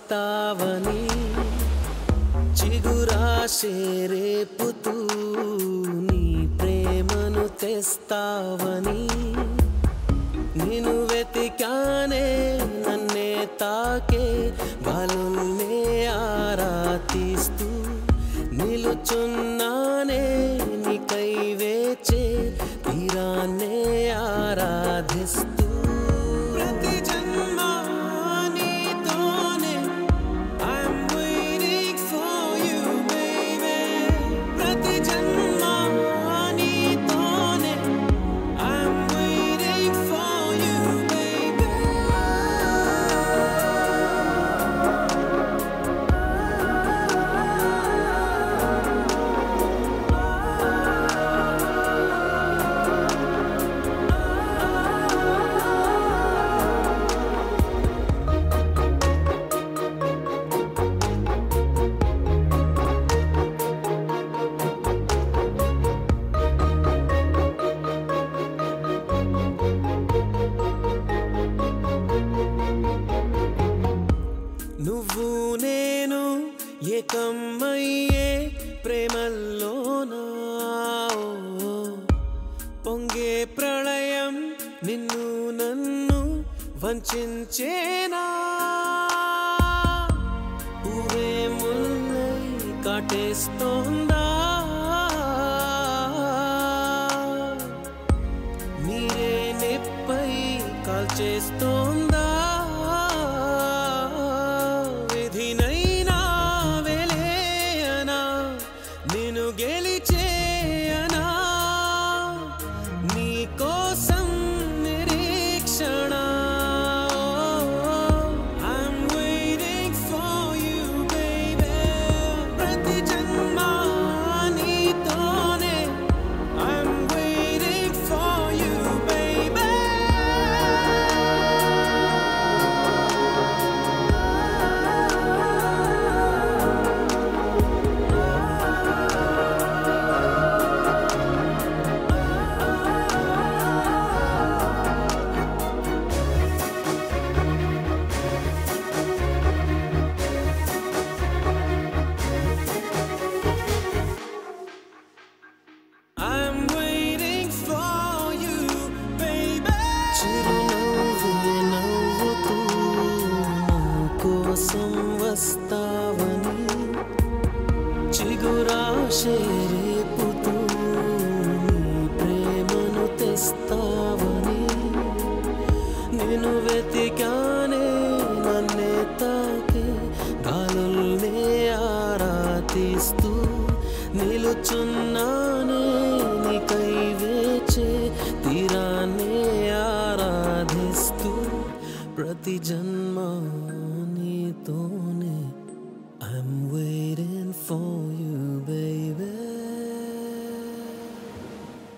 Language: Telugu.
వస్తావని చిగురాశే రేపుతూ నీ ప్రేమను తెస్తావని నిన్ను వెతికానే నన్నే తాకే బాలుల్నే ఆరాధిస్తూ నిలుచున్నానే నీకై వేచే తీరాన్నే ఆరాధిస్తూ ప్రతి జన్మ నీతోనే I'm waiting for you, baby. ప్రతి జన్మ నీతోనే I'm waiting for you, baby. నువ్వు నేను ఏకమయ్యే ప్రేమల్లోనా ఓ, పొంగే ప్రళయం నిన్ను నన్ను వంచేనా ఊరే ముల్లై కాటేస్తోందా మీరే నెప్పై కాల్చేస్తోందా విధినైనా వెలేయనా నేను గెలిచేయనా నీ కోసం నిరీక్షణ I'm waiting for you, baby. ప్రతి జన్మ నీతోనే I'm waiting for you, baby. I'm waiting for you, baby. చిరునవ్వు నవ్వుతూ నా కోసం వస్తావని చిగురాశే రేపుతూ నీ ప్రేమను తెస్తావని నేను వెతికానే నన్నే తాకే గాలుల్నే ఆరాధిస్తూ నిలుచున్నానే నీకై వేచే తీరాన్నే ఆరాధిస్తూ ప్రతి జన్మ